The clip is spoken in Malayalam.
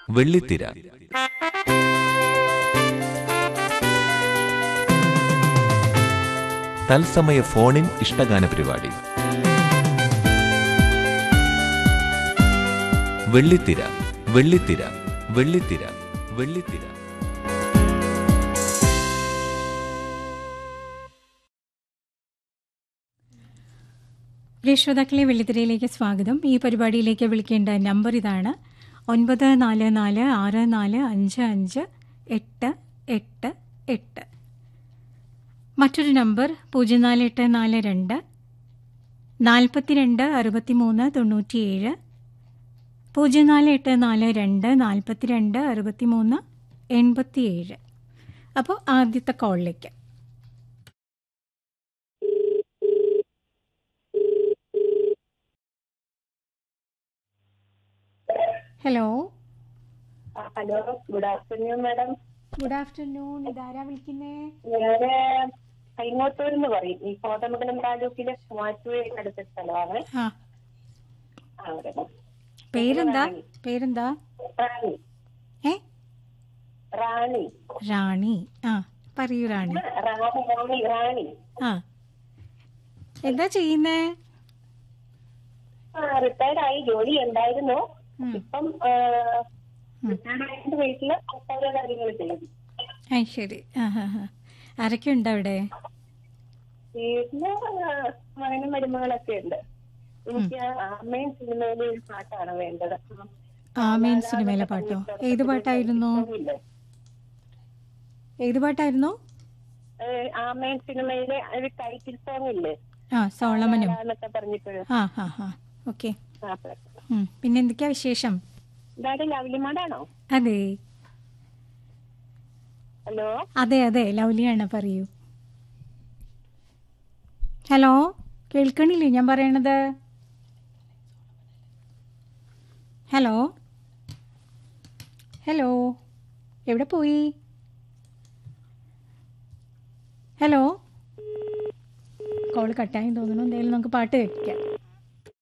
വെള്ളിത്തിര തത്സമയ ഫോണിൻ ഇഷ്ടഗാന പരിപാടി വെള്ളിത്തിര വെള്ളിത്തിര വെള്ളിത്തിര വെള്ളിത്തിര പ്രിയ ശ്രോതാക്കളെ വെള്ളിത്തിരയിലേക്ക് സ്വാഗതം ഈ പരിപാടിയിലേക്ക് വിളിക്കേണ്ട നമ്പർ ഇതാണ് ഒൻപത് നാല് നാല് ആറ് നാല് അഞ്ച് അഞ്ച് എട്ട് എട്ട് എട്ട് മറ്റൊരു നമ്പർ പൂജ്യം നാല് എട്ട് നാല് രണ്ട് നാൽപ്പത്തിരണ്ട് അറുപത്തിമൂന്ന് തൊണ്ണൂറ്റിയേഴ് പൂജ്യം നാല് എട്ട് നാല് രണ്ട് നാൽപ്പത്തിരണ്ട് അറുപത്തിമൂന്ന് എൺപത്തിയേഴ് അപ്പോൾ ആദ്യത്തെ കോളിലേക്ക് ഹലോ ആ, hello good afternoon madam good afternoon ഇതാരാ വിളിക്കുന്നേ ഞാന് കൈങ്ങോട്ടൂർ എന്ന് പറയും ഈ കോതമംഗലം താലൂക്കിലെ മാറ്റുവയിൽ അടുത്ത സ്ഥലമാണ് ആ ആ, അവിടെ. പേരെന്താ പേരെന്താ റാണി ഏ റാണി റാണി ആ പറയൂ റാണി റാണി റാണി റാണി ആ എന്താ ചെയ്യുന്നേ ആ റിട്ടയർഡ് ആയി ജോലി ഉണ്ടായിരുന്നു ഉം. ഇപ്പം റിട്ടയർഡ് ആയിട്ട് വീട്ടില് ഓരോ കാര്യങ്ങൾ ചെയ്യും ആ ശരി ആ ഹാ ഹാ ആരൊക്കെ ഉണ്ട് അവിടെ വീട്ടില് ആ, മകനും മരുമകളൊക്കെ ഉണ്ട് എനിക്ക് അമ്മയും സിനിമയിലെ ഒരു പാട്ടാണ് വേണ്ടത് ആമേൻ സിനിമയിലെ പാട്ടോ ഏത് പാട്ടായിരുന്നു ഇല്ലേ? ഏത് പാട്ടായിരുന്നു ഏഹ് ആമേൻ സിനിമയിലെ ഒരു ടൈറ്റിൽ സോങ് ഇല്ലേ ആ സോളമനും എന്നൊക്കെ പറഞ്ഞിട്ട് ആ ഹാ ഹാ ഓക്കെ ആ, ഉം. പിന്നെ എന്തൊക്കെയാ വിശേഷം ഇതാര് ലവ്ലിമാടാണോ അതെ ഹലോ അതെ അതെ ലൗലിയാണ് പറയൂ ഹലോ കേൾക്കണില്ലേ ഞാൻ പറയണത് ഹലോ ഹലോ എവിടെ പോയി ഹലോ കോൾ കട്ടായി തോന്നുന്നു എന്തായാലും നമുക്ക് പാട്ട് കേൾക്കാം